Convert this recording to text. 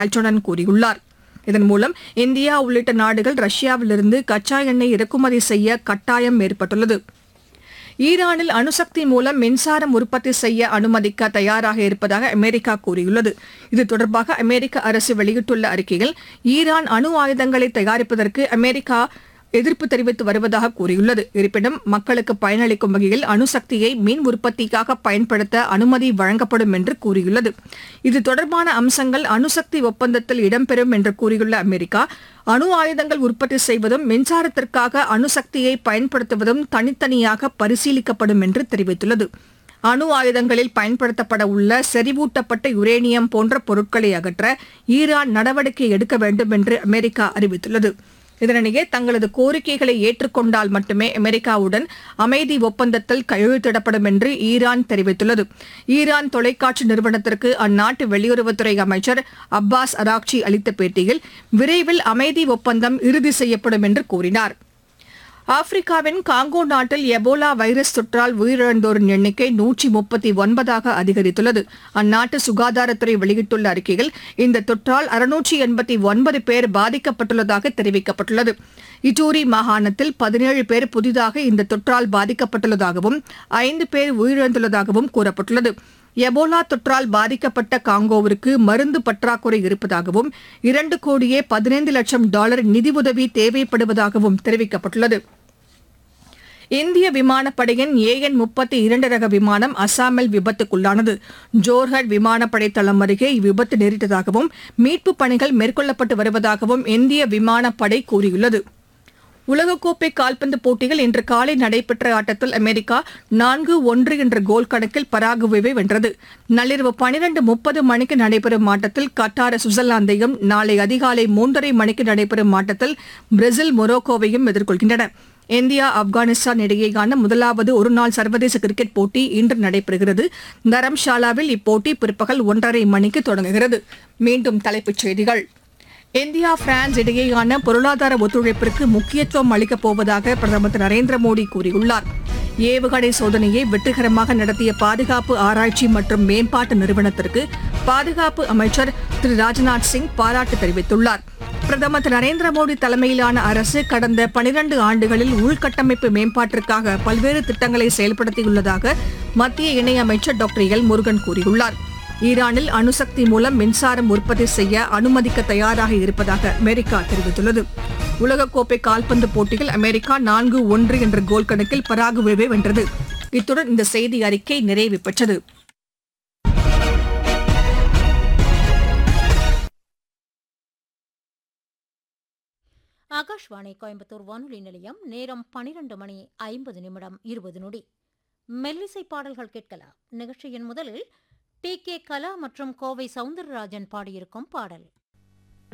அல்டோனன் கூறியுள்ளார் இதன் மூலம் இந்தியா உள்ளிட்ட நாடுகள் ரஷ்யாவிலிருந்து கச்சா எண்ணெய் இறக்குமதி செய்ய கட்டாயம் ஏற்பட்டுள்ளது ஈரானில் அணுசக்தி மூலம் மின்சாரம் உற்பத்தி செய்ய அனுமதிக்க தயாராக இருப்பதாக அமெரிக்கா கூறியுள்ளது இது தொடர்பாக அமெரிக்க அரசு வெளியிட்டுள்ள அறிக்கையில் ஈரான் அணு ஆயுதங்களை தயாரிப்பதற்கு அமெரிக்கா எதிர்ப்பு தெரிவித்து வருவதாக கூறியுள்ளது இருப்பினும் மக்களுக்கு பயனளிக்கும் வகையில் அணுசக்தியை மின் உற்பத்திக்காக பயன்படுத்த அனுமதி வழங்கப்படும் என்று கூறியுள்ளது இது தொடர்பான அம்சங்கள் அணுசக்தி ஒப்பந்தத்தில் இடம்பெறும் என்று கூறியுள்ள அமெரிக்கா அணு ஆயுதங்கள் உற்பத்தி செய்வதும் மின்சாரத்திற்காக அணுசக்தியை பயன்படுத்துவதும் தனித்தனியாக பரிசீலிக்கப்படும் என்று தெரிவித்துள்ளது அணு ஆயுதங்களில் பயன்படுத்தப்பட உள்ள செறிவூட்டப்பட்ட யுரேனியம் போன்ற பொருட்களை அகற்ற ஈரான் நடவடிக்கை எடுக்க வேண்டும் என்று அமெரிக்கா அறிவித்துள்ளது இதனிடையே தங்களது கோரிக்கைகளை ஏற்றுக்கொண்டால் மட்டுமே அமெரிக்காவுடன் அமைதி ஒப்பந்தத்தில் கையெழுத்திடப்படும் என்று ஈரான் தெரிவித்துள்ளது ஈரான் தொலைக்காட்சி நிறுவனத்திற்கு அந்நாட்டு வெளியுறவுத்துறை அமைச்சர் அப்பாஸ் அராக்சி அளித்த பேட்டியில் விரைவில் அமைதி ஒப்பந்தம் இறுதி செய்யப்படும் என்று கூறினார் ஆப்பிரிக்காவின் காங்கோ நாட்டில் எபோலா வைரஸ் தொற்றால் உயிரிழந்தோரின் எண்ணிக்கை நூற்றி முப்பத்தி ஒன்பதாக அதிகரித்துள்ளது அந்நாட்டு சுகாதாரத்துறை வெளியிட்டுள்ள அறிக்கையில் இந்த தொற்றால் அறுநூற்றி எண்பத்தி ஒன்பது பேர் பாதிக்கப்பட்டுள்ளதாக தெரிவிக்கப்பட்டுள்ளது இட்டூரி மாகாணத்தில் பதினேழு பேர் புதிதாக இந்த தொற்றால் பாதிக்கப்பட்டுள்ளதாகவும் ஐந்து பேர் உயிரிழந்துள்ளதாகவும் கூறப்பட்டுள்ளது எபோலா தொற்றால் பாதிக்கப்பட்ட காங்கோவிற்கு மருந்து பற்றாக்குறை இருப்பதாகவும் இரண்டு கோடியே பதினைந்து லட்சம் டாலர் நிதியுதவி தேவைப்படுவதாகவும் தெரிவிக்கப்பட்டுள்ளது இந்திய விமானப்படையின் ஏஎன் முப்பத்தி இரண்டு ரக விமானம் அசாமில் விபத்துக்குள்ளானது ஜோர்ஹட் விமானப்படை தளம் அருகே இவ்விபத்து நேரிட்டதாகவும் மீட்புப் பணிகள் மேற்கொள்ளப்பட்டு வருவதாகவும் இந்திய விமானப்படை கூறியுள்ளது உலகக்கோப்பை கால்பந்து போட்டியில் இன்று காலை நடைபெற்ற ஆட்டத்தில் அமெரிக்கா நான்கு ஒன்று என்ற கோல் கணக்கில் பராகுவேவை வென்றது நள்ளிரவு பனிரண்டு முப்பது மணிக்கு நடைபெறும் ஆட்டத்தில் கட்டார் சுவிட்சர்லாந்தையும் நாளை அதிகாலை மூன்றரை மணிக்கு நடைபெறும் ஆட்டத்தில் பிரேசில் மொரோக்கோவையும் எதிர்கொள்கின்றன இந்தியா ஆப்கானிஸ்தான் இடையேயான முதலாவது ஒருநாள் சர்வதேச கிரிக்கெட் போட்டி இன்று நடைபெறுகிறது தரம்ஷாலாவில் இப்போட்டி பிற்பகல் ஒன்றரை மணிக்கு தொடங்குகிறது மீண்டும் தலைப்புச் செய்திகள் இந்தியா பிரான்ஸ் இடையேயான பொருளாதார ஒத்துழைப்பிற்கு முக்கியத்துவம் அளிக்கப் போவதாக பிரதமர் திரு நரேந்திர மோடி கூறியுள்ளார் ஏவுகணை சோதனையை வெற்றிகரமாக நடத்திய பாதுகாப்பு ஆராய்ச்சி மற்றும் மேம்பாட்டு நிறுவனத்திற்கு பாதுகாப்பு அமைச்சர் திரு ராஜ்நாத் சிங் பாராட்டு தெரிவித்துள்ளார் பிரதமர் திரு நரேந்திர மோடி தலைமையிலான அரசு கடந்த பனிரண்டு ஆண்டுகளில் உள்கட்டமைப்பு மேம்பாட்டிற்காக பல்வேறு திட்டங்களை செயல்படுத்தியுள்ளதாக மத்திய இணையமைச்சர் டாக்டர் எல் முருகன் கூறியுள்ளார் ஈரானில் அணுசக்தி மூலம் மின்சாரம் உற்பத்தி செய்ய அனுமதிக்க தயாராக இருப்பதாக அமெரிக்கா தெரிவித்துள்ளது உலகக்கோப்பை கால்பந்து போட்டியில் அமெரிக்கா நான்கு ஒன்று என்ற கோல் கணக்கில் பராகுவேவை வென்றது இத்துடன் இந்த செய்தி அறிக்கை நிறைவு பெற்றது ஆகாஷ்வாணி கோயம்புத்தூர் வானொலி நிலையம் நேரம் பனிரெண்டு மணி ஐம்பது நிமிடம் இருபது நொடி மெல்லிசை பாடல்கள் கேட்கலாம் நிகழ்ச்சியின் முதலில் டி கே கலா மற்றும் கோவை சவுந்தரராஜன் பாடியிருக்கும் பாடல்